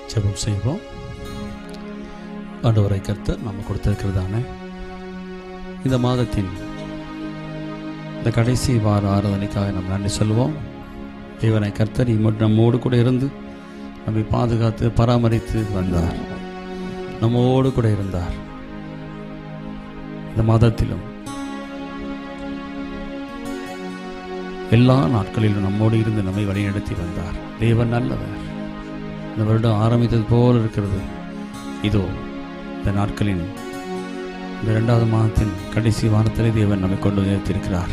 ஜெபம் செய்வோம் ஆண்டவரை கர்த்தர் நம்ம கொடுத்திருக்கிறதான இந்த மாதத்தின் இந்த கடைசி வார ஆராதனைக்காக நம்ம நன்றி சொல்லுவோம் தேவனை கர்த்தர் இம்மட்டு நம்மோடு கூட இருந்து நம்மை பாதுகாத்து பராமரித்து வந்தார் நம்மோடு கூட இருந்தார் இந்த மாதத்திலும் எல்லா நாட்களிலும் நம்மோடு இருந்து நம்மை வழிநடத்தி வந்தார் தேவன் நல்லவர் இந்த வருடம் ஆரம்பித்தது போல் இருக்கிறது இதோ இந்த நாட்களின் இந்த இரண்டாவது மாதத்தின் கடைசி வாரத்திலே தேவன் நம்மை கொண்டு நிறுத்தியிருக்கிறார்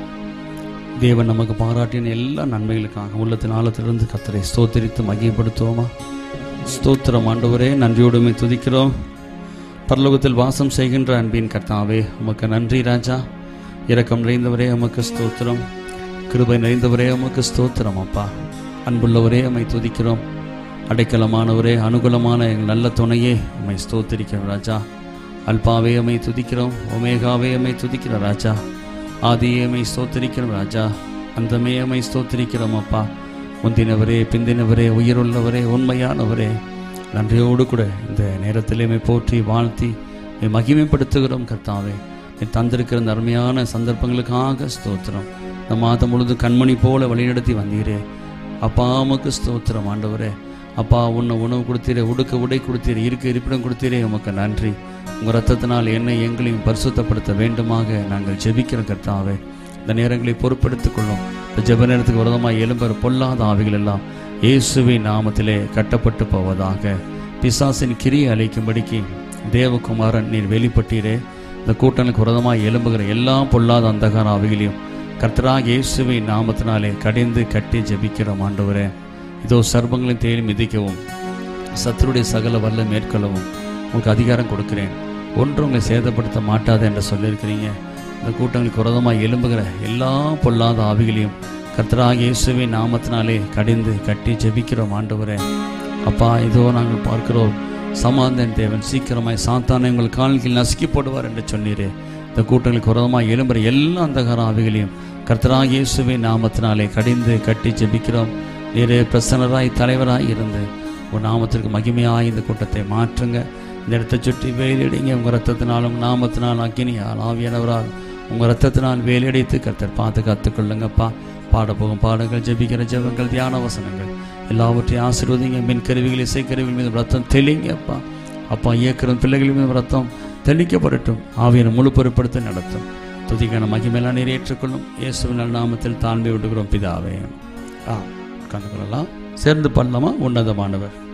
தேவன் நமக்கு பாராட்டின எல்லா நன்மைகளுக்காக உள்ளத்தின் ஆழத்திலிருந்து கத்தரை ஸ்தோத்திரித்து மகிமைப்படுத்துவோமா ஸ்தோத்திரம் ஆண்டவரே நன்றியோடுமை துதிக்கிறோம் பரலோகத்தில் வாசம் செய்கின்ற அன்பின் கர்த்தாவே உமக்கு நன்றி ராஜா இரக்கம் நிறைந்தவரே உமக்கு ஸ்தோத்திரம் கிருபை நிறைந்தவரே உமக்கு ஸ்தோத்திரம் அப்பா அன்புள்ளவரே உம்மை துதிக்கிறோம் அடைக்கலமானவரே அனுகூலமான எங்கள் நல்ல துணையே உம்மை ஸ்தோத்திரிக்கிறோம் ராஜா அல்பாவே உம்மை துதிக்கிறோம் ஒமேகாவே உம்மை துதிக்கிறோம் ராஜா ஆதியே உம்மை ஸ்தோத்திரிக்கிறோம் ராஜா அந்தமே உம்மை ஸ்தோத்திரிக்கிறோம் அப்பா முந்தினவரே பிந்தினவரே உயிருள்ளவரே உண்மையானவரே நன்றியோடு கூட இந்த நேரத்திலே உம்மை போற்றி வாழ்த்தி உம்மை மகிமைப்படுத்துகிறோம் கர்த்தாவே நீ தந்திருக்கிற இந்த அருமையான சந்தர்ப்பங்களுக்காக ஸ்தோத்திரம் இந்த மாதம் முழுது கண்மணி போல வழிநடத்தி வந்தீரே அப்பா உமக்கு ஸ்தோத்திரம் ஆண்டவரே அப்பா உன்னை உணவு கொடுத்தீரே உடுக்க உடை கொடுத்தீரே இருக்க இருப்பிடம் கொடுத்தீரே உமக்கு நன்றி உங்கள் ரத்தத்தினால் என்னை எங்களையும் பரிசுத்தப்படுத்த வேண்டுமாக நாங்கள் ஜெபிக்கிறோம் கர்த்தாவே இந்த நேரங்களை பொறுப்படுத்திக் கொள்ளும் இந்த ஜெப நேரத்துக்கு விரதமாக எழும்பர் பொல்லாத ஆவிகள் எல்லாம் இயேசுவின் நாமத்திலே கட்டப்பட்டு போவதாக பிசாசின் கிரியை அழைக்கும்படிக்கு தேவகுமாரன் நீர் வெளிப்பட்டீரே இந்த கூட்டங்களுக்கு விரதமாக எழும்புகிற எல்லா பொல்லாத அந்தகார ஆவிகளையும் கர்த்தராக இயேசுவின் நாமத்தினாலே கடிந்து கட்டி ஜெபிக்கிறோம் ஆண்டவரே இதோ சர்வங்களையும் தேடி மிதிக்கவும் சத்துருடைய சகல வல்ல மேற்கொள்ளவும் உங்களுக்கு அதிகாரம் கொடுக்கிறேன் ஒன்றும் உங்களை சேதப்படுத்த மாட்டாது என்று சொல்லியிருக்கிறீங்க இந்த கூட்டங்களுக்கு விரதமாக எழும்புகிற எல்லா பொல்லாத ஆவிகளையும் கர்த்தராக இயேசுவின் நாமத்தினாலே கடிந்து கட்டி ஜெபிக்கிறோம் ஆண்டவரே அப்பா இதோ நாங்கள் பார்க்கிறோம் சமாந்தன் தேவன் சீக்கிரமாய் சாத்தானை உங்கள் கால்களில் நசுக்கி போடுவார் என்று சொன்னீரே இந்த கூட்டங்களுக்கு விரதமாக எழும்புற எல்லா அந்தகார ஆவிகளையும் கர்த்தராக இயேசுவின் நாமத்தினாலே கடிந்து கட்டி ஜெபிக்கிறோம் நீரே பிரசன்னராய் தலைவராய் இருந்து உன் நாமத்திற்கு மகிமையாய் இந்த கூட்டத்தை மாற்றுங்க இந்த இடத்தை சுற்றி வேலியடிங்க உங்கள் ரத்தத்தினாலும் நாமத்தினால் அக்கினியால் ஆவியானவரால் உங்கள் ரத்தத்தினால் வேலியடித்து கர்த்தர் பார்த்து கற்றுக்கொள்ளுங்கப்பா பாடப்போகும் பாடங்கள் ஜெபிக்கிற ஜெபங்கள் தியான வசனங்கள் எல்லாவற்றையும் ஆசீர்வதிங்க மின் கருவிகள் இசைக்கருவிகள் மீது ரத்தம் தெளிங்கப்பா அப்பா இயக்கிற பிள்ளைகள் மீது ரத்தம் தெளிக்கப்படட்டும் ஆவியனை முழு பொறுப்படுத்த நடத்தும் துதிக்கான மகிமையெல்லாம் நிறைவேற்றுக்கொள்ளும் இயேசுவின் நாமத்தில் தாழ்மை விடுகிறோம் பிதாவே ஆ கண்டு கொள்ளலாம் சேர்ந்து பண்ணலாமா உன்னதமானவர்